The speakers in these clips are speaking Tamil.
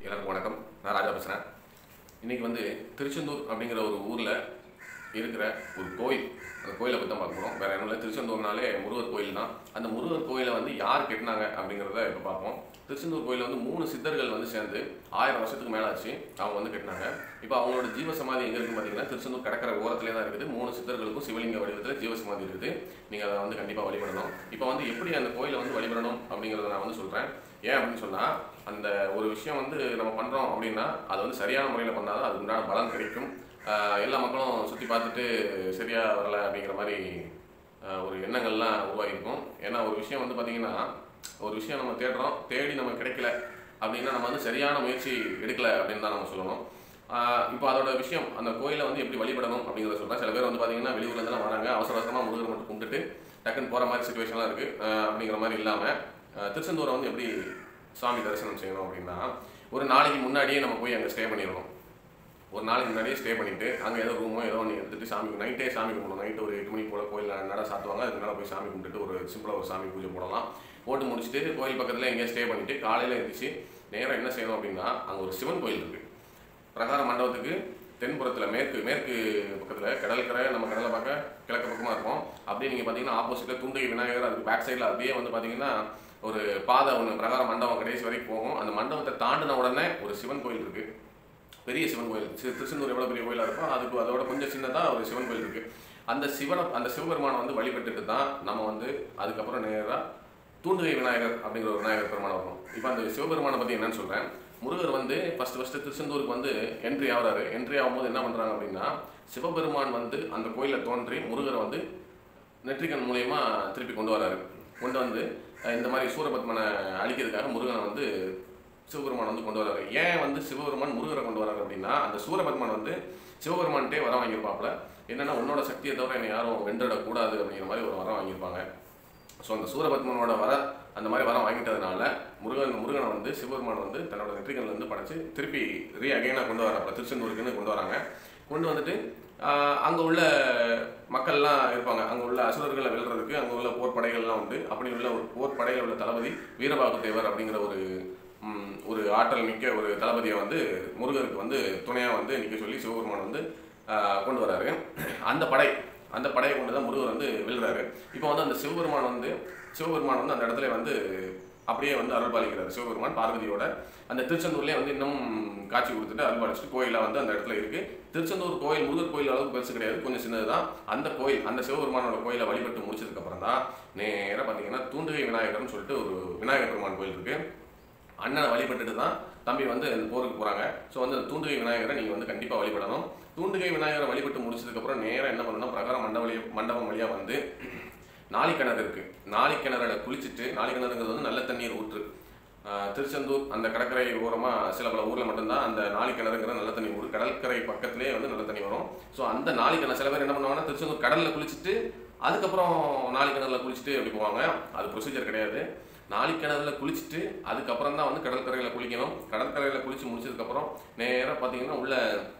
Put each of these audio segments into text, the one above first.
எல்லாருக்கும் வணக்கம் நான் ராஜா பேசுகிறேன் இன்றைக்கி வந்து திருச்செந்தூர் அப்படிங்கிற ஒரு ஊரில் இருக்கிற ஒரு கோயில் அந்த கோயிலை பற்றி தான் பார்க்க போகிறோம் வேறு என்ன இல்லை திருச்செந்தூர்னாலே முருகர் கோயில் தான் அந்த முருகர் கோயிலை வந்து யார் கட்டினாங்க அப்படிங்கிறத இப்போ பார்ப்போம் திருச்செந்தூர் கோயிலில் வந்து மூணு சித்தர்கள் வந்து சேர்ந்து ஆயிரம் வருஷத்துக்கு மேலே ஆச்சு அவங்க வந்து கட்டினாங்க இப்போ அவங்களோட ஜீவ சமாதி எங்கே இருக்குன்னு பார்த்தீங்கன்னா திருச்செந்தூர் கடற்கரை ஓரத்துலேயே தான் இருக்குது மூணு சித்தர்களுக்கும் சிவலிங்க வடிவத்தில் ஜீவ சமாதி இருக்குது நீங்கள் அதை வந்து கண்டிப்பாக வழிபடணும் இப்போ வந்து எப்படி அந்த கோயிலை வந்து வழிபடணும் அப்படிங்கிறத நான் வந்து சொல்கிறேன் ஏன் அப்படின்னு சொன்னால் அந்த ஒரு விஷயம் வந்து நம்ம பண்ணுறோம் அப்படின்னா அது வந்து சரியான முறையில் பண்ணால் தான் அதுக்கு உண்டான பலன் கிடைக்கும் ஆஹ் எல்லா மக்களும் சுற்றி பார்த்துட்டு சரியாக வரல அப்படிங்கிற மாதிரி ஆஹ் ஒரு எண்ணங்கள்லாம் உருவாகிருக்கும் ஏன்னா ஒரு விஷயம் வந்து பார்த்திங்கன்னா ஒரு விஷயம் நம்ம தேடுறோம் தேடி நம்ம கிடைக்கல அப்படின்னா நம்ம வந்து சரியான முயற்சி எடுக்கல அப்படின்னு தான் நம்ம சொல்லணும் ஆஹ் இப்போ அதோட விஷயம் அந்த கோயிலை வந்து எப்படி வழிபடணும் அப்படிங்கிறத சொல்கிறேன் சில பேர் வந்து பார்த்தீங்கன்னா வெளியூர்லேருந்துலாம் வராங்க அவசர அவசரமாக முருகர் மட்டும் கும்பிட்டுட்டு டக்குன்னு போகிற மாதிரி சுச்சுவேஷன்லாம் இருக்குது அப்படிங்கிற மாதிரி இல்லாமல் திருச்செந்தூரை வந்து எப்படி சாமி தரிசனம் செய்யணும் அப்படின்னா ஒரு நாளைக்கு முன்னாடியே நம்ம போய் அங்கே ஸ்டே பண்ணிடணும் ஒரு நாளைக்கு முன்னாடியே ஸ்டே பண்ணிட்டு அங்கே ஏதோ ரூமோ ஏதோ ஒன்று எடுத்துட்டு சாமி நைட்டே சாமி கும்பிடணும் நைட்டு ஒரு எட்டு மணி போல் கோயிலில் நட சாத்துவாங்க அதுக்கு மேலே போய் சாமி கும்பிட்டுட்டு ஒரு சிம்பிளாக ஒரு சாமி பூஜை போடலாம் போட்டு முடிச்சுட்டு கோயில் பக்கத்தில் எங்கேயா ஸ்டே பண்ணிட்டு காலையில் எழுந்திரிச்சு நேராக என்ன செய்யணும் அப்படின்னா அங்கே ஒரு சிவன் கோயில் இருக்குது பிரகார மண்டபத்துக்கு தென்புறத்தில் மேற்கு மேற்கு பக்கத்தில் கடற்கரை நம்ம கடலை பார்க்க கிழக்கு பக்கமாக இருக்கும் அப்படியே நீங்கள் பார்த்தீங்கன்னா ஆப்போசிட்டில் துண்டை விநாயகர் அதுக்கு பேக் சைடில் அப்படியே வந்து பார்த்தீங்கன்னா ஒரு பாதை ஒன்று பிரகார மண்டபம் கடைசி வரைக்கும் போகும் அந்த மண்டபத்தை தாண்டின உடனே ஒரு சிவன் கோயில் இருக்குது பெரிய சிவன் கோயில் தி- திருச்செந்தூர் எவ்வளோ பெரிய கோயிலாக இருக்கோ அதுக்கு அதோட கொஞ்சம் சின்னதாக ஒரு சிவன் கோயில் இருக்குது அந்த சிவனை அந்த சிவபெருமானை வந்து வழிபட்டுட்டு தான் நம்ம வந்து அதுக்கப்புறம் நேராக தூண்டுகை விநாயகர் அப்படிங்கிற ஒரு விநாயகர் பெருமானை வரணும் இப்போ அந்த சிவபெருமானை பற்றி என்னன்னு சொல்கிறேன் முருகர் வந்து ஃபஸ்ட்டு ஃபஸ்ட்டு திருச்செந்தூருக்கு வந்து என்ட்ரி ஆகுறாரு என்ட்ரி ஆகும்போது என்ன பண்ணுறாங்க அப்படின்னா சிவபெருமான் வந்து அந்த கோயிலில் தோன்றி முருகரை வந்து நெற்றிக்கண் மூலயமா திருப்பி கொண்டு வராரு கொண்டு வந்து அஹ், இந்த மாதிரி சூரபத்மனை அழிக்கிறதுக்காக முருகனை வந்து சிவபெருமான் வந்து கொண்டு வராரு ஏன் வந்து சிவபெருமான் முருகரை கொண்டு வராரு அப்படின்னா அந்த சூரபத்மன் வந்து சிவபெருமான்கிட்டே வரம் வாங்கியிருப்பாப்புல என்னன்னா உன்னோட சக்தியை தவிர என்னை யாரும் வென்றிடக்கூடாது அப்படிங்கிற மாதிரி ஒரு வரம் வாங்கியிருப்பாங்க ஸோ அந்த சூரபத்மனோட வர அந்த மாதிரி வரம் வாங்கிட்டதுனால முருகன் முருகனை வந்து சிவபெருமான் வந்து தன்னோட நெற்றிகள்ல இருந்து படைச்சு திருப்பி ரீ அகைனாக கொண்டு வராங்க திருச்செந்தூருக்குன்னு கொண்டு வராங்க கொண்டு வந்துட்டு அங்கே உள்ள மக்கள்லாம் இருப்பாங்க அங்கே உள்ள அசுரர்களை வெல்றதுக்கு அங்கே உள்ள போர் படைகள்லாம் உண்டு அப்படி உள்ள ஒரு போர் படையில் உள்ள தளபதி வீரபாகு தேவர் அப்படிங்கிற ஒரு ம், ஒரு ஆற்றல் மிக்க ஒரு தளபதியை வந்து முருகருக்கு வந்து துணையாக வந்து நிற்க சொல்லி சிவபெருமான் வந்து ஆஹ், கொண்டு வராரு அந்த படை அந்த படையை கொண்டு தான் முருகர் வந்து வெல்றாரு இப்போ வந்து அந்த சிவபெருமான் வந்து சிவபெருமான் வந்து அந்த இடத்துல வந்து அப்படியே வந்து அருள் பாலிக்கிறார் சிவபெருமான் பார்வதியோட அந்த திருச்செந்தூர்லேயே வந்து இன்னும் காட்சி கொடுத்துட்டு அருள் பாலிச்சுட்டு கோயிலாக வந்து அந்த இடத்துல இருக்கு திருச்செந்தூர் கோயில் முருகர் கோயில் அளவுக்கு பெருசு கிடையாது கொஞ்சம் சின்னது தான் அந்த கோயில் அந்த சிவபெருமானோட கோயிலை வழிபட்டு முடிச்சதுக்கு அப்புறம் தான் நேராக பார்த்தீங்கன்னா தூண்டுகை விநாயகர்னு சொல்லிட்டு ஒரு விநாயகர் பெருமான் கோயில் இருக்கு அண்ணனை வழிபட்டுட்டு தான் தம்பி வந்து அந்த போருக்கு போகிறாங்க ஸோ வந்து அந்த தூண்டுகை விநாயகரை நீங்கள் வந்து கண்டிப்பாக வழிபடணும் தூண்டுகை விநாயகரை வழிபட்டு முடிச்சதுக்கப்புறம் நேராக என்ன பண்ணணும் பிரகார மண்டப வழியா மண்டபம் வழியாக வந்து நாளிக்கிணறு இருக்குது நாளிக்கிணறுல குளிச்சுட்டு நாளிக்கிணறுங்கிறது வந்து நல்ல தண்ணீர் ஊற்று ஆஹ் திருச்செந்தூர் அந்த கடற்கரை ஓரமாக சில பல ஊரில் மட்டும்தான் அந்த நாளிக்கிணறுங்கிற நல்ல தண்ணி ஊர் கடற்கரை பக்கத்துலேயே வந்து நல்ல தண்ணி வரும் ஸோ அந்த நாளிக்கிணறு சில பேர் என்ன பண்ணுவாங்கன்னா திருச்செந்தூர் கடலில் குளிச்சுட்டு அதுக்கப்புறம் நாளிக்கிணறுல குளிச்சுட்டு அப்படி போவாங்க அது ப்ரொசீஜர் கிடையாது நாளிக்கிணறுல குளிச்சுட்டு அதுக்கப்புறம் தான் வந்து கடற்கரையில் குளிக்கணும் கடற்கரையில் குளிச்சு முடிச்சதுக்கப்புறம் நேராக பார்த்தீங்கன்னா உள்ள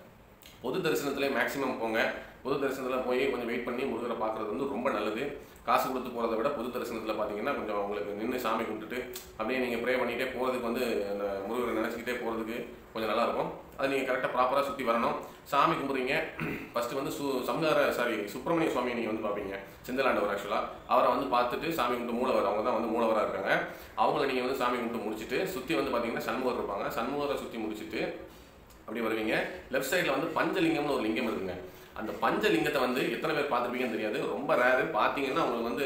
பொது தரிசனத்திலே மேக்ஸிமம் போங்க பொது தரிசனத்தில் போய் கொஞ்சம் வெயிட் பண்ணி முருகரை பார்க்குறது வந்து ரொம்ப நல்லது காசு கொடுத்து போகிறத விட பொது தரிசனத்தில் பார்த்தீங்கன்னா கொஞ்சம் உங்களுக்கு நின்று சாமி கும்பிட்டுட்டு அப்படியே நீங்கள் ப்ரே பண்ணிகிட்டே போகிறதுக்கு வந்து அந்த முருகரை நினச்சிக்கிட்டே போகிறதுக்கு கொஞ்சம் நல்லாயிருக்கும் அது நீங்கள் கரெக்டாக ப்ராப்பராக சுற்றி வரணும் சாமி கும்பிட்றீங்க ஃபஸ்ட்டு வந்து சு சம்ஹார சாரி சுப்பிரமணிய சுவாமி நீங்கள் வந்து பார்ப்பீங்க செந்திலாண்டவர் ஆக்சுவலாக அவரை வந்து பார்த்துட்டு சாமி கும்பிட்டு மூலவர் அவங்க தான் வந்து மூலவராக இருக்காங்க அவங்கள நீங்கள் வந்து சாமி கும்பிட்டு முடிச்சுட்டு சுற்றி வந்து பார்த்தீங்கன்னா சண்முகர் இருப்பாங்க சண்முகரை சுற்றி முடிச்சுட்டு அப்படி வருவீங்க லெஃப்ட் சைடில் வந்து பஞ்சலிங்கம்னு ஒரு லிங்கம் இருக்குங்க அந்த பஞ்சலிங்கத்தை வந்து எத்தனை பேர் பார்த்துருப்பீங்கன்னு தெரியாது ரொம்ப ரேரு பார்த்தீங்கன்னா உங்களுக்கு வந்து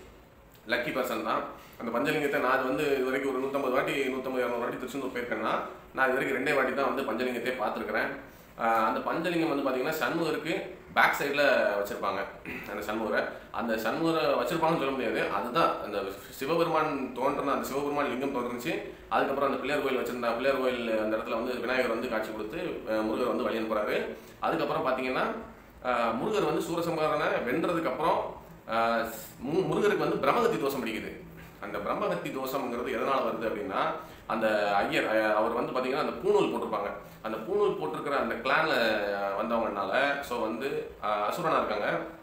லக்கி பர்சன் தான் அந்த பஞ்சலிங்கத்தை நான் அது வந்து இது வரைக்கும் ஒரு நூற்றம்பது வாட்டி நூற்றம்பது இரநூறு வாட்டி திருச்செந்தூர் போயிருக்கேன்னா நான் இது வரைக்கும் ரெண்டே வாட்டி தான் வந்து பஞ்சலிங்கத்தையே பார்த்துருக்குறேன் ஆஹ் அந்த பஞ்சலிங்கம் வந்து பார்த்தீங்கன்னா சண்முகருக்கு பேக் சைடில் வச்சுருப்பாங்க அந்த சண்முகரை அந்த சண்முகரை வச்சுருப்பாங்கன்னு சொல்ல முடியாது அதுதான் அந்த சிவபெருமான் தோன்றின அந்த சிவபெருமான் லிங்கம் தோன்றுச்சு அதுக்கப்புறம் அந்த பிள்ளையார் கோயில் வச்சிருந்தா பிள்ளையார் கோயில் அந்த இடத்துல வந்து விநாயகர் வந்து காட்சி கொடுத்து அஹ் முருகர் வந்து வழி அனுப்புறாரு அதுக்கப்புறம் பார்த்தீங்கன்னா ஆஹ் முருகர் வந்து சூரசம்ஹாரனை வென்றதுக்கு அப்புறம் ஆஹ் மு- முருகருக்கு வந்து பிரம்மகத்தி தோஷம் பிடிக்குது அந்த பிரம்மகத்தி தோஷம்ங்கிறது எதனால் வருது அப்படின்னா அந்த ஐயர் அஹ் அவர் வந்து பார்த்தீங்கன்னா அந்த பூணூல் போட்டிருப்பாங்க அந்த பூணூல் போட்டிருக்கிற அந்த கிளானில் வந்தவங்கனால ஸோ வந்து அஹ் அசுரனா இருக்காங்க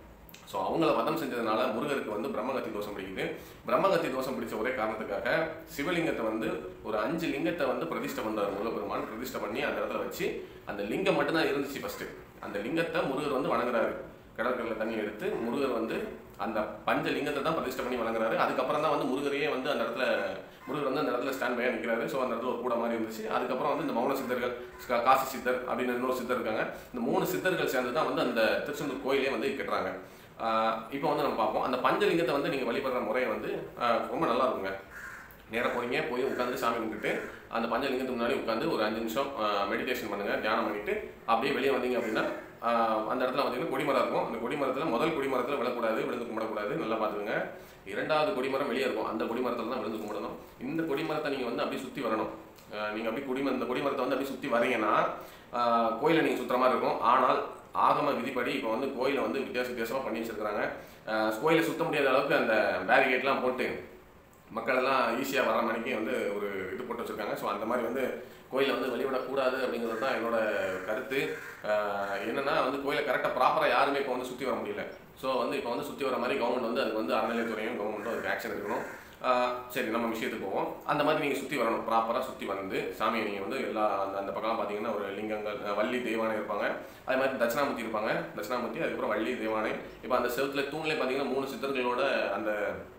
ஸோ அவங்கள வதம் செஞ்சதுனால முருகருக்கு வந்து பிரம்மகத்தி தோஷம் பிடிக்குது பிரம்மகத்தி தோஷம் பிடிச்ச ஒரே காரணத்துக்காக சிவலிங்கத்தை வந்து ஒரு அஞ்சு லிங்கத்தை வந்து பிரதிஷ்டை பண்ணார் முருகப்பெருமான் பிரதிஷ்டை பண்ணி அந்த இடத்துல வச்சு அந்த லிங்கம் மட்டும்தான் இருந்துச்சு ஃபர்ஸ்ட் அந்த லிங்கத்தை முருகர் வந்து வணங்குறாரு கடற்கரையில் தண்ணி எடுத்து முருகர் வந்து அந்த பஞ்ச லிங்கத்தை தான் பிரதிஷ்டை பண்ணி வணங்குறாரு அதுக்கப்புறம் தான் வந்து முருகரையே வந்து அந்த இடத்துல முருகர் வந்து அந்த இடத்துல ஸ்டாண்ட் பையாக நிற்கிறாரு ஸோ அந்த இடத்துல ஒரு கூட மாதிரி இருந்துச்சு அதுக்கப்புறம் வந்து இந்த மௌன சித்தர்கள் கா- காசி சித்தர் அப்படின்னு இன்னொரு சித்தர் இருக்காங்க இந்த மூணு சித்தர்கள் சேர்ந்து தான் வந்து அந்த திருச்செந்தூர் கோயிலே வந்து கட்டுறாங்க இப்போ வந்து நம்ம பார்ப்போம் அந்த பஞ்சலிங்கத்தை வந்து நீங்கள் வழிபடுற முறை வந்து ஆஹ் ரொம்ப நல்லா இருக்குங்க நேராக போறீங்க போய் உட்காந்து சாமி கும்பிட்டுட்டு அந்த பஞ்சலிங்கத்துக்கு முன்னாடி உட்காந்து ஒரு அஞ்சு நிமிஷம் மெடிடேஷன் பண்ணுங்க தியானம் பண்ணிட்டு அப்படியே வெளியே வந்தீங்க அப்படின்னா ஆஹ் அந்த இடத்துல பார்த்தீங்கன்னா கொடிமரம் இருக்கும் அந்த கொடிமரத்தில் முதல் கொடிமரத்தில் விழக்கூடாது விழுந்து கும்பிடக்கூடாது நல்லா பார்த்துக்கோங்க இரண்டாவது கொடிமரம் வெளியே இருக்கும் அந்த கொடிமரத்தில் தான் விழுந்து கும்பிடணும் இந்த கொடிமரத்தை நீங்கள் வந்து அப்படியே சுற்றி வரணும் நீங்கள் அப்படியே கொடிமரம் இந்த கொடிமரத்தை வந்து அப்படியே சுற்றி வரீங்கன்னா ஆஹ் கோயிலை நீங்கள் சுற்றுற மாதிரி இருக்கும் ஆனால் ஆகம விதிப்படி இப்போ வந்து கோயிலை வந்து வித்தியாச வித்தியாசமாக பண்ணி வச்சிருக்கிறாங்க ஆஹ் கோயிலை சுத்த முடியாத அளவுக்கு அந்த பேரிகேட்லாம் போட்டு மக்கள் எல்லாம் ஈஸியாக வர மணிக்கு வந்து ஒரு இது போட்டு வச்சிருக்காங்க ஸோ அந்த மாதிரி வந்து கோயிலை வந்து வெளிவிடக்கூடாது அப்படிங்கிறது தான் என்னோட கருத்து ஆஹ் என்னன்னா வந்து கோயிலை கரெக்டாக ப்ராப்பராக யாருமே இப்போ வந்து சுற்றி வர முடியல ஸோ வந்து இப்போ வந்து சுற்றி வர மாதிரி கவர்மெண்ட் வந்து அதுக்கு வந்து அறநிலையத்துறையும் கவர்மெண்ட்டும் அதுக்கு ஆக்ஷன் எடுக்கணும் ஆஹ் சரி நம்ம விஷயத்துக்கு போவோம் அந்த மாதிரி நீங்கள் சுற்றி வரணும் ப்ராப்பராக சுற்றி வந்து சாமியை நீங்கள் வந்து எல்லா அந்த அந்த பக்கம் பார்த்தீங்கன்னா ஒரு லிங்கங்கள் அஹ் வள்ளி தெய்வானை இருப்பாங்க அதே மாதிரி தட்சிணாமூர்த்தி இருப்பாங்க தட்சிணாமூர்த்தி அதுக்கப்புறம் வள்ளி தெய்வானை இப்போ அந்த செவத்துல தூண்லேயே பார்த்தீங்கன்னா மூணு சித்தர்களோட அந்த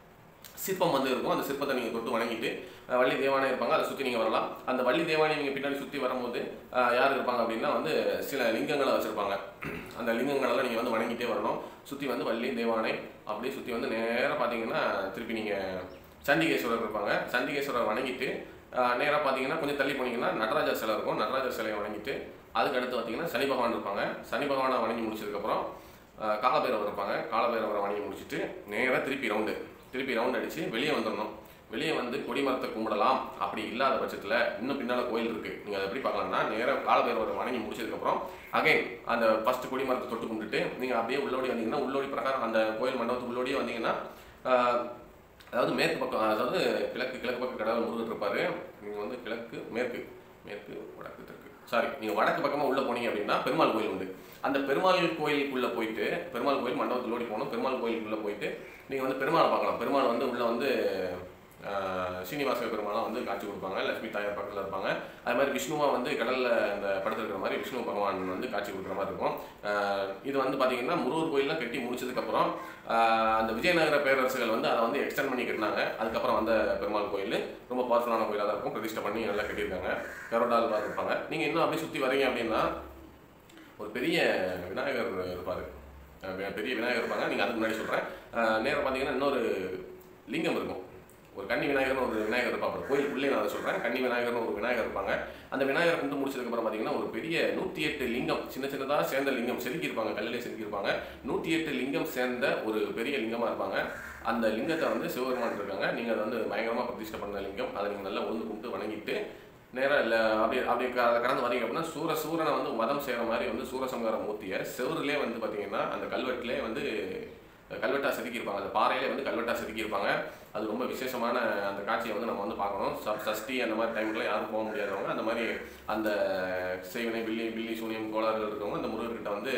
சிற்பம் வந்து இருக்கும் அந்த சிற்பத்தை நீங்கள் தொட்டு வணங்கிட்டு அஹ், வள்ளி தேவானை இருப்பாங்க அதை சுற்றி நீங்கள் வரலாம் அந்த வள்ளி தேவானை நீங்கள் பின்னாடி சுற்றி வரும்போது அஹ், யார் இருப்பாங்க அப்படின்னா வந்து சில லிங்கங்களை வச்சுருப்பாங்க அந்த லிங்கங்களெல்லாம் நீங்கள் வந்து வணங்கிட்டே வரணும் சுற்றி வந்து வள்ளி தேவானை அப்படியே சுற்றி வந்து நேராக பார்த்தீங்கன்னா திருப்பி நீங்கள் சண்டிகேஸ்வரர் இருப்பாங்க சண்டிகேஸ்வரர் வணங்கிட்டு நேராக பார்த்தீங்கன்னா கொஞ்சம் தள்ளி போனீங்கன்னா நடராஜர் சிலை இருக்கும் நடராஜர் சிலையை வணங்கிட்டு அதுக்கு அடுத்து பார்த்தீங்கன்னா சனி பகவான் இருப்பாங்க சனி பகவானை வணங்கி முடிச்சதுக்கப்புறம் ஆஹ் காலபைரவர் இருப்பாங்க காலபைரவரை வணங்கி முடிச்சுட்டு நேராக திருப்பி ரவுண்டு திருப்பி ரவுண்ட் அடித்து வெளியே வந்துடணும் வெளியே வந்து கொடிமரத்தை கும்பிடலாம் அப்படி இல்லாத பட்சத்தில் இன்னும் பின்னால் கோயில் இருக்குது நீங்கள் அதை எப்படி பார்க்கலாம்னா நேராக காலபைரவரை வணங்கி முடிச்சதுக்கப்புறம் அகைன் அந்த ஃபர்ஸ்ட் கொடிமரத்தை தொட்டு கும்பிட்டுட்டு நீங்கள் அப்படியே உள்ளோடி வந்தீங்கன்னா உள்ளோடி பிரகாரம் அந்த கோயில் மண்டபத்துக்கு உள்ளோடியே வந்தீங்கன்னா ஆஹ் அதாவது மேற்கு பக்கம் அதாவது கிழக்கு கிழக்கு பக்கம் கடவுள் முருகர் இருப்பாரு நீங்கள் வந்து கிழக்கு மேற்கு மேற்கு வடக்கு தெற்கு சாரி நீங்கள் வடக்கு பக்கமாக உள்ளே போனீங்க அப்படின்னா பெருமாள் கோயில் உண்டு அந்த பெருமாள் கோயிலுக்குள்ளே போயிட்டு பெருமாள் கோயில் மண்டபத்தில் ஓடி போகணும் பெருமாள் கோயிலுக்குள்ளே போயிட்டு நீங்கள் வந்து பெருமாளை பார்க்கலாம் பெருமாள் வந்து உள்ளே வந்து ஆஹ், சீனிவாச பெருமாளாக வந்து காட்சி கொடுப்பாங்க லட்சுமி தாயார் பக்கத்தில் இருப்பாங்க அது மாதிரி விஷ்ணுவா வந்து கடலில் அந்த படுத்திருக்கிற மாதிரி விஷ்ணு பகவான் வந்து காட்சி கொடுக்குற மாதிரி இருக்கும் ஆஹ், இது வந்து பார்த்தீங்கன்னா முருகர் கோயில்லாம் கட்டி முடிச்சதுக்கப்புறம் ஆஹ், அந்த விஜயநகர பேரரசுகள் வந்து அதை வந்து எக்ஸ்டெண்ட் பண்ணி கட்டினாங்க அதுக்கப்புறம் வந்த பெருமாள் கோயில் ரொம்ப பவர்ஃபுல்லான கோயிலாக தான் இருக்கும் பிரதிஷ்டை பண்ணி நல்லா கட்டியிருக்காங்க கரோடால் இருப்பாங்க நீங்கள் இன்னும் அப்படியே சுற்றி வரீங்க அப்படின்னா ஒரு பெரிய விநாயகர் இருப்பார் பெரிய விநாயகர் இருப்பாங்க நீங்கள் அதுக்கு முன்னாடி சொல்கிறேன் நேரம் பார்த்தீங்கன்னா இன்னொரு லிங்கம் இருக்கும் ஒரு கன்னி விநாயகர்னு ஒரு விநாயகர் இருப்பாங்க கோயிலுக்குள்ளே நான் அதை சொல்கிறேன் கன்னி விநாயகர்னு ஒரு விநாயகர் இருப்பாங்க அந்த விநாயகர் கும்பிட்டு முடிச்சதுக்கப்புறம் பார்த்தீங்கன்னா ஒரு பெரிய நூற்றி எட்டு லிங்கம் சின்ன சின்னதாக சேர்ந்த லிங்கம் செதுக்கியிருப்பாங்க கல்லிலே செதுக்கியிருப்பாங்க நூற்றி எட்டு லிங்கம் சேர்ந்த ஒரு பெரிய லிங்கமாக இருப்பாங்க அந்த லிங்கத்தை வந்து சிவபெருமான் இருக்காங்க நீங்கள் அதை வந்து பயங்கரமாக பிரதிஷ்டை பண்ண லிங்கம் அதை நீங்கள் நல்லா ஒன்று கும்பிட்டு வணங்கிட்டு நேராக இல்லை அப்படியே அப்படியே க- அதை கடந்து வரீங்க அப்படின்னா சூர சூரனை வந்து வதம் செய்கிற மாதிரி வந்து சூரசம்ஹார மூர்த்தியை செவருலே வந்து பார்த்தீங்கன்னா அந்த கல்வெட்டிலே வந்து கல்வெட்டா செதுக்கியிருப்பாங்க அந்த பாறையிலே வந்து கல்வெட்டா செதுக்கியிருப்பாங்க அது ரொம்ப விசேஷமான அந்த காட்சியை வந்து நம்ம வந்து பார்க்கணும் ச- சஷ்டி அந்த மாதிரி டைம்ல யாரும் போக முடியாதவங்க அந்த மாதிரி அந்த செய்வினை பில்லி பில்லி சூனியம் கோளாறுகள் இருக்கவங்க அந்த முருகர்கிட்ட வந்து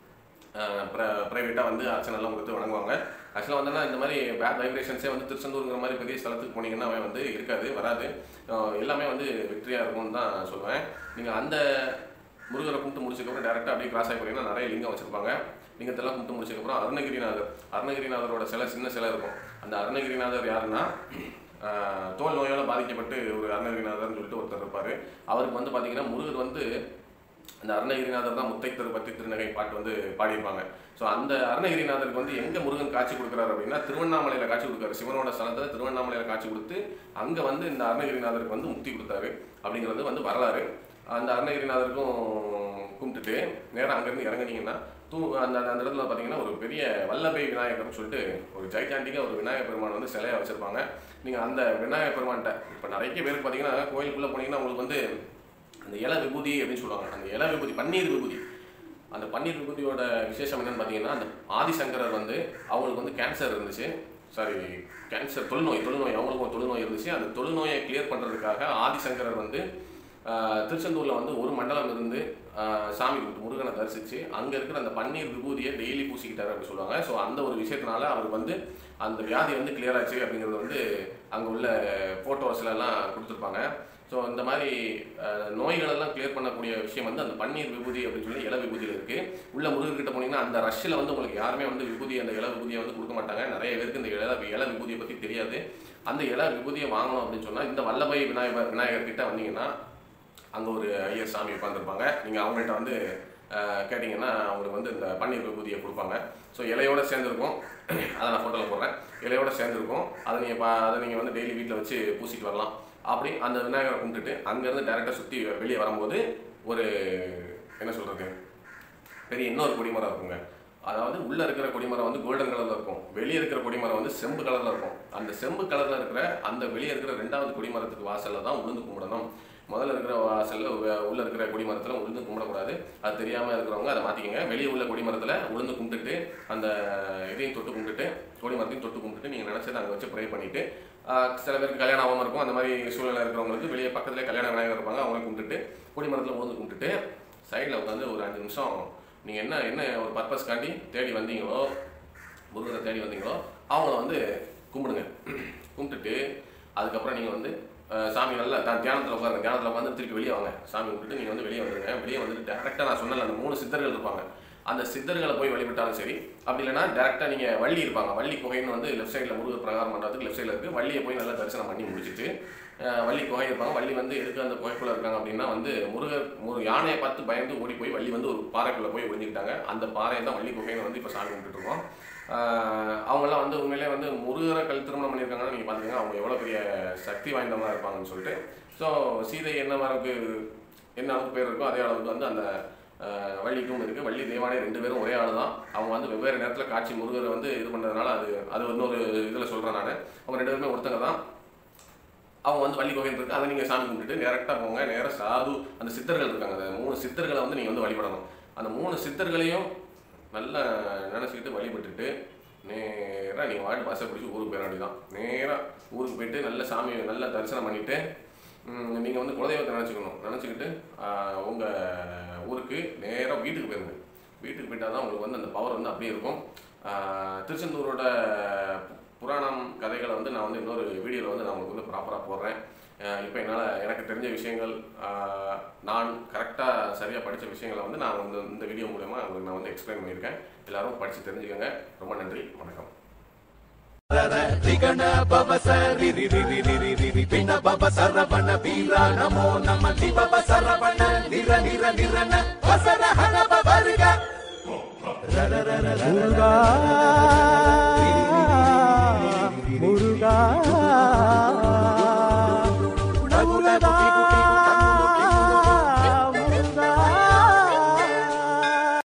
ப்ரைவேட்டாக வந்து அர்ச்சனைலாம் கொடுத்து வணங்குவாங்க ஆக்சுவலாக வந்தோன்னா இந்த மாதிரி பேட் வைப்ரேஷன்ஸே வந்து திருச்செந்தூருங்கிற மாதிரி பெரிய ஸ்தலத்துக்கு போனீங்கன்னா அவன் வந்து இருக்காது வராது அஹ் எல்லாமே வந்து வெற்றியாக இருக்கும்னு தான் சொல்லுவேன் நீங்கள் அந்த முருகரை கும்பிட்டு முடிச்சதுக்கப்புறம் டேரெக்டாக அப்படியே கிராஸ் ஆகி போனீங்கன்னா நிறைய லிங்கம் வச்சிருப்பாங்க லிங்கத்தெல்லாம் கும்பிட்டு முடிச்சதுக்கப்புறம் அருணகிரிநாதர் அருணகிரிநாதரோட சிலை சின்ன சிலை இருக்கும் அந்த அருணகிரிநாதர் யாருன்னா ஆஹ் தோல் நோயால் பாதிக்கப்பட்டு ஒரு அருணகிரிநாதர்னு சொல்லிட்டு ஒருத்தர் இருப்பார் அவருக்கு வந்து பார்த்தீங்கன்னா முருகர் வந்து அந்த அருணகிரிநாதர் தான் முத்தை திருப்பத்தி திருநகை பாட்டு வந்து பாடியிருப்பாங்க ஸோ அந்த அருணகிரிநாதருக்கு வந்து எங்கே முருகன் காட்சி கொடுக்குறாரு அப்படின்னா திருவண்ணாமலையில் காட்சி கொடுக்குறாரு சிவனோட ஸ்தலத்தில் திருவண்ணாமலையில் காட்சி கொடுத்து அங்கே வந்து இந்த அருணகிரிநாதருக்கு வந்து முக்தி கொடுத்தாரு அப்படிங்கிறது வந்து வரலாறு அந்த அருணகிரிநாதருக்கும் கும்பிட்டுட்டு நேராக அங்கேருந்து இறங்குனீங்கன்னா தூ அந்த அந்த இடத்துல பார்த்தீங்கன்னா ஒரு பெரிய வல்லபை விநாயகர்னு சொல்லிட்டு ஒரு ஜைஜாண்டிக்காக ஒரு விநாயகர் பெருமான் வந்து சிலையை வச்சுருப்பாங்க நீங்கள் அந்த விநாயகர் பெருமான்கிட்ட இப்போ நிறைய பேருக்கு பார்த்தீங்கன்னா கோயிலுக்குள்ளே போனீங்கன்னா உங்களுக்கு வந்து அந்த இலை விபூதி அப்படின்னு சொல்லுவாங்க அந்த இலை விபூதி பன்னீர் விபூதி அந்த பன்னீர் விபூதியோட விசேஷம் என்னன்னு பார்த்தீங்கன்னா அந்த ஆதிசங்கரர் வந்து அவங்களுக்கு வந்து கேன்சர் இருந்துச்சு சாரி கேன்சர் தொழுநோய் தொழுநோய் அவங்களுக்கும் ஒரு தொழுநோய் இருந்துச்சு அந்த தொழுநோயை கிளியர் பண்ணுறதுக்காக ஆதிசங்கரர் வந்து ஆஹ் திருச்செந்தூரில் வந்து ஒரு மண்டலம் இருந்து ஆஹ் சாமி கும்பிட்டு முருகனை தரிசித்து அங்கே இருக்கிற அந்த பன்னீர் விபூதியை டெய்லி பூசிக்கிட்டாரு அப்படின்னு சொல்லுவாங்க ஸோ அந்த ஒரு விஷயத்தினால அவருக்கு வந்து அந்த வியாதி வந்து clear ஆச்சு அப்படிங்கிறது வந்து அங்கே உள்ள ஃபோட்டோஸ்லாம் கொடுத்துருப்பாங்க ஸோ இந்த மாதிரி அஹ், நோய்களெல்லாம் கிளியர் பண்ணக்கூடிய விஷயம் வந்து அந்த பன்னீர் விபூதி அப்படின்னு சொல்லி இல விபூதியில் இருக்குது உள்ள முருகர்கிட்ட போனீங்கன்னா அந்த ரஷ்ஷில் வந்து உங்களுக்கு யாருமே வந்து விபூதி அந்த இல விபூதியை வந்து கொடுக்க மாட்டாங்க நிறைய பேருக்கு இந்த இல இல விபூதியை பற்றி தெரியாது அந்த இல விபூதியை வாங்கணும் அப்படின்னு சொன்னால் இந்த வல்லபை விநாயகர் விநாயகர்கிட்ட வந்தீங்கன்னா அங்கே ஒரு ஐயர் சாமி உட்காந்துருப்பாங்க நீங்கள் அவங்கள்ட்ட வந்து அஹ், கேட்டிங்கன்னா அவங்களுக்கு வந்து இந்த பன்னீர் விபூதியை கொடுப்பாங்க ஸோ இலையோட சேர்ந்துருக்கும் அதை நான் ஃபோட்டோவில் போடுறேன் இலையோட சேர்ந்துருக்கும் அதை நீங்கள் பா அதை நீங்கள் வந்து டெய்லி வீட்டில் வச்சு பூசிட்டு வரலாம் அப்படி அந்த விநாயகரை கும்பிட்டுட்டு அங்கேருந்து டேரெக்டாக சுற்றி வெளியே வரும்போது ஒரு என்ன சொல்கிறது பெரிய இன்னொரு கொடிமரம் இருக்குங்க அதாவது உள்ள இருக்கிற கொடிமரம் வந்து கோல்டன் கலர்ல இருக்கும் வெளியே இருக்கிற கொடிமரம் வந்து செம்பு கலர்ல இருக்கும் அந்த செம்பு கலர்ல இருக்கிற அந்த வெளியே இருக்கிற ரெண்டாவது கொடிமரத்துக்கு வாசல்ல தான் உளுந்து கும்பிடணும் முதல்ல இருக்கிற வாசல்ல உ- உள்ள இருக்கிற கொடிமரத்துல உளுந்து கும்பிடக்கூடாது அது தெரியாம இருக்கிறவங்க அதை மாத்திக்கங்க வெளியே உள்ள கொடிமரத்துல உளுந்து கும்பிட்டுட்டு அந்த இதையும் தொட்டு கும்பிட்டுட்டு கொடிமரத்தையும் தொட்டு கும்பிட்டுட்டு நீங்க நினைச்சதை அங்கே வச்சு ப்ரே பண்ணிட்டு ஆஹ் சில பேருக்கு கல்யாணம் ஆகாம இருக்கும் அந்த மாதிரி சூழ்நிலை இருக்கிறவங்களுக்கு வெளியே பக்கத்துல கல்யாண விநாயகர் இருப்பாங்க அவங்கள கும்பிட்டுட்டு கொடிமரத்துல உளுந்து கும்பிட்டுட்டு சைடில் உட்காந்து ஒரு அஞ்சு நிமிஷம் நீங்கள் என்ன என்ன ஒரு பர்பஸ்க்காண்டி தேடி வந்தீங்களோ முருகரை தேடி வந்தீங்களோ அவங்கள வந்து கும்பிடுங்க கும்பிட்டுட்டு அதுக்கப்புறம் நீங்கள் வந்து அஹ், சாமி நல்லா தான் தியானத்தில் உட்காருங்க தியானத்தில் உட்காந்து திருப்பி வெளியே வாங்க சாமி கும்பிட்டுட்டு நீங்கள் வந்து வெளியே வந்துருங்க வெளியே வந்துட்டு டேரெக்டாக நான் சொன்னல அந்த மூணு சித்தர்கள் இருப்பாங்க அந்த சித்தர்களை போய் வழிபட்டாலும் சரி அப்படி இல்லைன்னா டேரெக்டாக நீங்கள் வள்ளி இருப்பாங்க வள்ளி குகைன்னு வந்து லெஃப்ட் சைடில் முருகர் பிரகாரம் பண்ணுறதுக்கு லெஃப்ட் சைடில் இருக்குது வள்ளியை போய் நல்லா தரிசனம் பண்ணி முடிச்சிட்டு அஹ், வள்ளி குகை இருப்பாங்க வள்ளி வந்து எதுக்கு அந்த குகைக்குள்ளே இருக்காங்க அப்படின்னா வந்து முருகர் ஒரு யானையை பார்த்து பயந்து ஓடி போய் வள்ளி வந்து ஒரு பாறைக்குள்ளே போய் ஒளிஞ்சுக்கிட்டாங்க அந்த பாறையை தான் வள்ளி குகைன்னு வந்து இப்போ சாமி கும்பிட்டுட்டு இருக்கோம் ஆஹ் அவங்கெல்லாம் வந்து உண்மையிலே வந்து முருகரை கல் திருமணம் பண்ணியிருக்காங்கன்னா நீங்கள் பார்த்துக்கங்க அவங்க எவ்வளோ பெரிய சக்தி வாய்ந்தவங்களா இருப்பாங்கன்னு சொல்லிட்டு ஸோ சீதை என்ன அளவுக்கு என்ன அளவுக்கு பேர் இருக்கோ அதே அளவுக்கு வந்து அந்த ஆஹ் வள்ளிக்கும் இருக்குது வள்ளி தேவானே ரெண்டு பேரும் ஒரே ஆள் தான் அவங்க வந்து வெவ்வேறு நேரத்தில் காட்சி முருகரை வந்து இது பண்ணுறதுனால அது அது இன்னொரு இதில் சொல்கிறேன் நான் அவங்க ரெண்டு பேருமே ஒருத்தங்க தான் அவங்க வந்து வள்ளி கோவில் இருக்கு அதை நீங்கள் சாமி கும்பிட்டுட்டு டேரெக்டாக போங்க நேராக சாது அந்த சித்தர்கள் இருக்காங்க அந்த மூணு சித்தர்களை வந்து நீங்கள் வந்து வழிபடணும் அந்த மூணு சித்தர்களையும் நல்லா நினச்சிக்கிட்டு வழிபட்டுட்டு நேராக நீங்கள் வாடி பஸ்ஸை பிடிச்சி ஊருக்கு போயிட வேண்டியதான் நேராக ஊருக்கு போயிட்டு நல்ல சாமி நல்லா தரிசனம் பண்ணிவிட்டு நீங்கள் வந்து குலதெய்வத்தை நினச்சிக்கணும் நினச்சிக்கிட்டு உங்கள் ஊருக்கு நேராக வீட்டுக்கு போயிருங்க வீட்டுக்கு போயிட்டால் தான் உங்களுக்கு வந்து அந்த பவர் வந்து அப்படியே இருக்கும் ஆஹ் திருச்செந்தூரோட புராணம் கதைகளை வந்து நான் வந்து இன்னொரு வீடியோவில் வந்து நான் உங்களுக்கு வந்து ப்ராப்பராக போடுறேன் இப்போ என்னால் எனக்கு தெரிஞ்ச விஷயங்கள் ஆஹ் நான் கரெக்டாக சரியாக படித்த விஷயங்களை வந்து நான் வந்து இந்த வீடியோ மூலயமா உங்களுக்கு நான் வந்து எக்ஸ்பிளைன் பண்ணியிருக்கேன் எல்லாரும் படித்து தெரிஞ்சுக்கோங்க ரொம்ப நன்றி வணக்கம் ತ್ರಿಗಣ ಭವ ಸರಿ ರಿ ರಿ ರಿ ರಿ ರಿ ರಿ ರಿ ಪಿಣ ಭವ ಸರವಣ ವೀರ ನಮೋ ನಮ ದಿ ಭವ ಸರವಣ ನಿರ ನಿರ ನಿರನ ವಸರ ಹಣ ಬವರ್ಗ முருகா முருகா